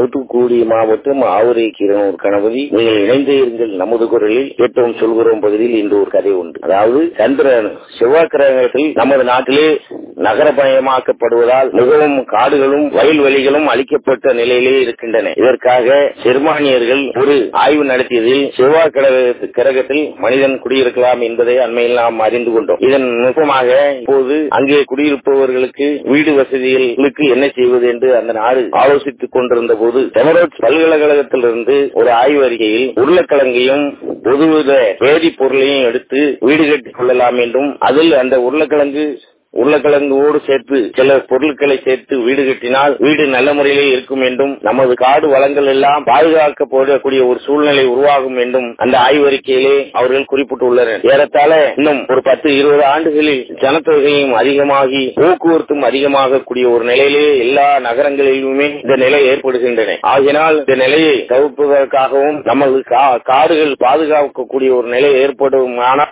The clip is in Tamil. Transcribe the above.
தூத்துக்குடி மாவட்டம் ஆவரை கிரணூர் கணபதி நீங்கள் இணைந்தே இருங்கள் நமது குரலில் கேட்டோம் சொல்கிறோம் பகுதியில் இன்று ஒரு கதை உண்டு அதாவது சந்திரன் செவ்வாய் கிரகத்தில் நமது நாட்டிலே நகரமயமாக்கப்படுவதால் மிகவும் காடுகளும் வயல்வெளிகளும் அழிக்கப்பட்ட நிலையிலே இருக்கின்றன இதற்காக ஜெர்மானியர்கள் ஒரு ஆய்வு நடத்தியதில் செவ்வாய் கிரக- கிரகத்தில் மனிதன் குடியிருக்கலாம் என்பதை அண்மையில் நாம் அறிந்து கொண்டோம் இதன் நுட்பமாக இப்போது அங்கே குடியிருப்பவர்களுக்கு வீடு வசதிகளுக்கு என்ன செய்வது என்று அந்த நாடு ஆலோசித்துக் கொண்டிருந்த போது டெமரோட் பல்கலைக்கழகத்திலிருந்து ஒரு ஆய்வு அறிக்கையில் உருளைக்கிழங்கையும் பொதுவித வேதிப்பொருளையும் எடுத்து வீடு கட்டிக் கொள்ளலாம் என்றும் அதில் அந்த உருளைக்கிழங்கு உருளைக்கிழங்கோடு சேர்த்து சில பொருட்களை சேர்த்து வீடு கட்டினால் வீடு நல்ல முறையிலே இருக்கும் என்றும் நமது காடு வளங்கள் எல்லாம் பாதுகாக்கப்படக்கூடிய ஒரு சூழ்நிலை உருவாகும் என்றும் அந்த ஆய்வறிக்கையிலே அவர்கள் குறிப்பிட்டுள்ளனர் ஏறத்தாழ இன்னும் ஒரு பத்து இருபது ஆண்டுகளில் ஜனத்தொகையும் அதிகமாகி போக்குவரத்தும் அதிகமாகக்கூடிய ஒரு நிலையிலே எல்லா நகரங்களிலுமே இந்த நிலை ஏற்படுகின்றன ஆகினால் இந்த நிலையை தவிர்ப்பதற்காகவும் நமது கா- காடுகள் பாதுகாக்கக்கூடிய ஒரு நிலை ஏற்படும் ஆனால்